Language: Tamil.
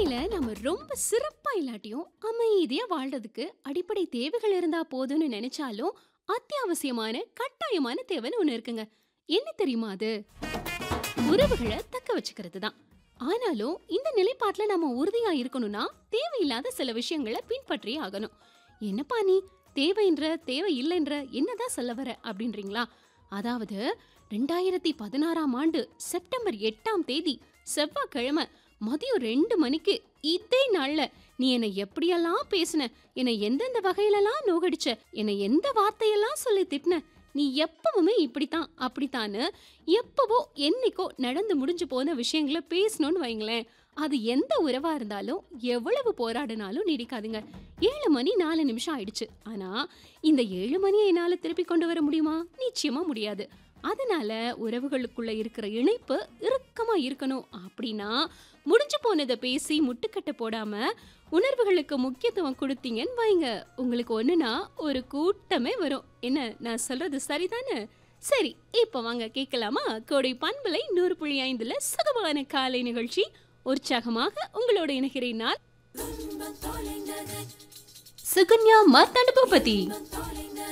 வாழ்க்கையில நம்ம ரொம்ப சிறப்பா இல்லாட்டியும் அமைதியா வாழ்றதுக்கு அடிப்படை தேவைகள் இருந்தா போதும்னு நினைச்சாலும் அத்தியாவசியமான கட்டாயமான தேவைன்னு ஒண்ணு இருக்குங்க என்ன தெரியுமா அது உறவுகளை தக்க வச்சுக்கிறது தான் ஆனாலும் இந்த நிலைப்பாட்டுல நம்ம உறுதியா இருக்கணும்னா தேவையில்லாத சில விஷயங்களை பின்பற்றியே ஆகணும் என்னப்பா நீ தேவைன்ற தேவை இல்லைன்ற என்னதான் சொல்ல வர அப்படின்றீங்களா அதாவது ரெண்டாயிரத்தி பதினாறாம் ஆண்டு செப்டம்பர் எட்டாம் தேதி செவ்வாய்க்கிழமை மதியம் ரெண்டு மணிக்கு இதே நாள்ல நீ என்னை எப்படியெல்லாம் பேசின என்னை எந்தெந்த வகையிலலாம் நோகடிச்ச என்னை எந்த வார்த்தையெல்லாம் சொல்லி திட்டின நீ எப்பவுமே இப்படித்தான் அப்படித்தான்னு எப்பவோ என்னைக்கோ நடந்து முடிஞ்சு போன விஷயங்களை பேசணும்னு வைங்களேன் அது எந்த உறவா இருந்தாலும் எவ்வளவு போராடினாலும் நீடிக்காதுங்க ஏழு மணி நாலு நிமிஷம் ஆயிடுச்சு ஆனா இந்த ஏழு மணியை என்னால திருப்பி கொண்டு வர முடியுமா நிச்சயமா முடியாது அதனால உறவுகளுக்குள்ள இருக்கிற இணைப்பு இறுக்கமா இருக்கணும் அப்படின்னா முடிஞ்சு போனதை பேசி முட்டுக்கட்டை போடாம உணர்வுகளுக்கு முக்கியத்துவம் கொடுத்தீங்கன்னு வைங்க உங்களுக்கு ஒண்ணுனா ஒரு கூட்டமே வரும் என்ன நான் சொல்றது சரிதானே சரி இப்ப வாங்க கேட்கலாமா கோடை பண்பலை நூறு புள்ளி ஐந்துல சுகமான காலை நிகழ்ச்சி உற்சாகமாக உங்களோட இணைகிறேன் நான் சுகன்யா மர்த்தண்டு பூபதி